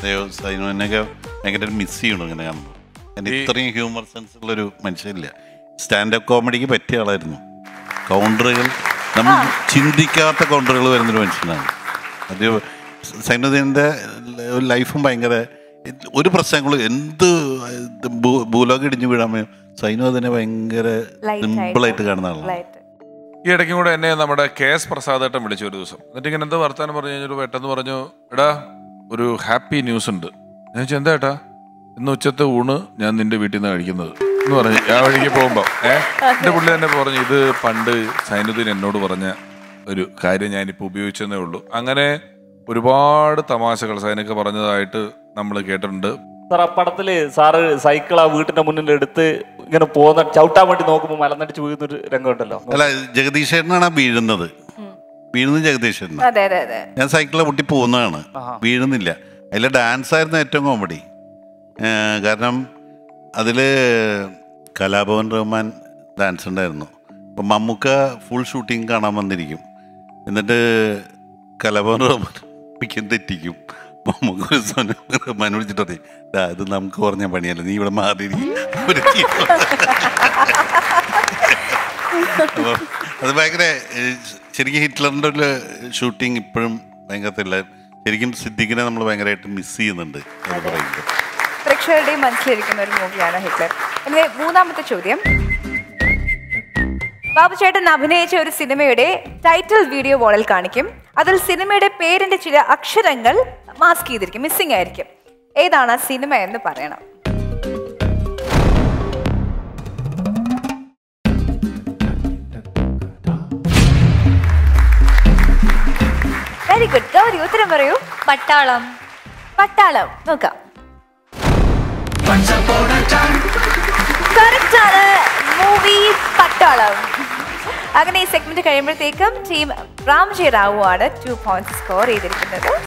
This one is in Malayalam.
സൈനുവിനൊക്കെ ഭയങ്കര മിസ് ചെയ്യണം ഇങ്ങനെ കാണുമ്പോൾ എൻ്റെ ഇത്രയും ഹ്യൂമർ സെൻസ് ഉള്ളൊരു മനുഷ്യനില്ല സ്റ്റാൻഡപ്പ് കോമഡിക്ക് പറ്റിയ ആളായിരുന്നു കൗണ്ടറുകൾ നമ്മൾ ചിന്തിക്കാത്ത കൗണ്ടറുകൾ വരുന്നൊരു മനുഷ്യനാണ് അത് സൈനുദ്ദീൻ്റെ ലൈഫും ഭയങ്കര ഒരു പ്രശ്നങ്ങളും എന്ത് ഇത് ഭൂ- ഭൂലോകം ഇടിഞ്ഞു വീഴാൻ സൈനു അതിനെ ഭയങ്കര Light സിമ്പിളായിട്ട് കാണുന്ന ആളാണ് ലൈറ്റ് ഈ ഇടയ്ക്കും കൂടെ എന്നെ നമ്മുടെ കെ എസ് പ്രസാദേട്ടൻ വിളിച്ചു ഒരു ദിവസം എന്നിട്ട് ഇങ്ങനെ എന്താ വർത്താനം പറഞ്ഞു കഴിഞ്ഞൊരു പെട്ടെന്ന് പറഞ്ഞു എടാ ഒരു ഹാപ്പി ന്യൂസ് ഉണ്ട് ഞാൻ ചോദിച്ചു എന്താ ഏട്ടാ ഇന്ന് ഉച്ചത്തെ ഊണ് ഞാൻ നിന്റെ വീട്ടിൽ നിന്ന് കഴിക്കുന്നത് എന്ന് പറഞ്ഞു ആ വഴിക്ക് പോകുമ്പോ ഏഹ് എന്റെ പുള്ളി തന്നെ പറഞ്ഞു ഇത് പണ്ട് സൈനുദ്ദീൻ എന്നോട് പറഞ്ഞ ഒരു കാര്യം ഞാനിപ്പോൾ ഉപയോഗിച്ചെന്നേ ഉള്ളൂ അങ്ങനെ ഒരുപാട് തമാശകൾ സൈനൊക്കെ പറഞ്ഞതായിട്ട് നമ്മൾ കേട്ടിട്ടുണ്ട് സാർ ആ പടത്തില് സാറ് സൈക്കിൾ ആ വീട്ടിന്റെ മുന്നിൽ എടുത്ത് ഇങ്ങനെ പോകുന്ന ചവിട്ടാൻ വേണ്ടി നോക്കുമ്പോൾ മലന്നടിച്ച് വീഴുന്ന ഒരു രംഗമുണ്ടല്ലോ അല്ല ജഗദീശേട്ടനാണ് ആ വീഴുന്നത് വീഴുന്നത് ജഗദീശേട്ടനാണ് അതെ അതെ അതെ ഞാൻ സൈക്കിളിൽ പൊട്ടി പോകുന്നതാണ് വീഴുന്നില്ല അതിൽ ഡാൻസ് ആയിരുന്നു ഏറ്റവും കോമഡി കാരണം അതിൽ കലാഭവൻ റഹ്മാൻ ഡാൻസ് ഉണ്ടായിരുന്നു അപ്പം മമ്മൂക്ക ഫുൾ ഷൂട്ടിങ് കാണാൻ വന്നിരിക്കും എന്നിട്ട് കലാഭവൻ റഹ്മാൻ മിക്കം തെറ്റിക്കും മമ്മൂക്ക ഒരു ദിവസം റഹ്മാൻ വിളിച്ചിട്ട് പറയും "ദാ, ഇത് നമുക്ക് പറഞ്ഞ പണിയല്ല നീ ഇവിടെ മാറിയിരിക്കും ഒരു അപ്പോൾ അത് ഭയങ്കര ഏഹ്, ശരിക്കും ഹിറ്റ്ലറിൻ്റെ ഒരു ഷൂട്ടിംഗ് ഇപ്പോഴും ഭയങ്കര ത്രില്ല ശരിക്കും സിദ്ദിഖിനെ നമ്മൾ ഭയങ്കരമായിട്ട് മിസ് ചെയ്യുന്നുണ്ട് അത് പറയുമ്പോൾ പ്രേക്ഷകരുടെയും മനസ്സിലിരിക്കുന്ന ഒരു മൂവിയാണ് ഹിറ്റ്ലർ ഇനി മൂന്നാമത്തെ ചോദ്യം ബാബു ചേട്ടൻ അഭിനയിച്ച ഒരു സിനിമയുടെ ടൈറ്റിൽ വീഡിയോ വാളിൽ കാണിക്കും അതിൽ സിനിമയുടെ പേരിന്റെ ചില അക്ഷരങ്ങൾ മാസ്ക് ചെയ്തിരിക്കും മിസ്സിംഗ് ആയിരിക്കും ഏതാണ് ആ സിനിമ എന്ന് പറയണം വെരി ഗുഡ് ഗൗരി ഉത്തരം പറയൂ പട്ടാളം പട്ടാളം നോക്കാം Correct ആണ് മൂവി പട്ടാളം അങ്ങനെ ഈ സെഗ്മെന്റ് കഴിയുമ്പോഴത്തേക്കും ടീം രാംജി റാവു ആണ് ടു പോയിന്റ്സ് സ്കോർ ചെയ്തിരിക്കുന്നത്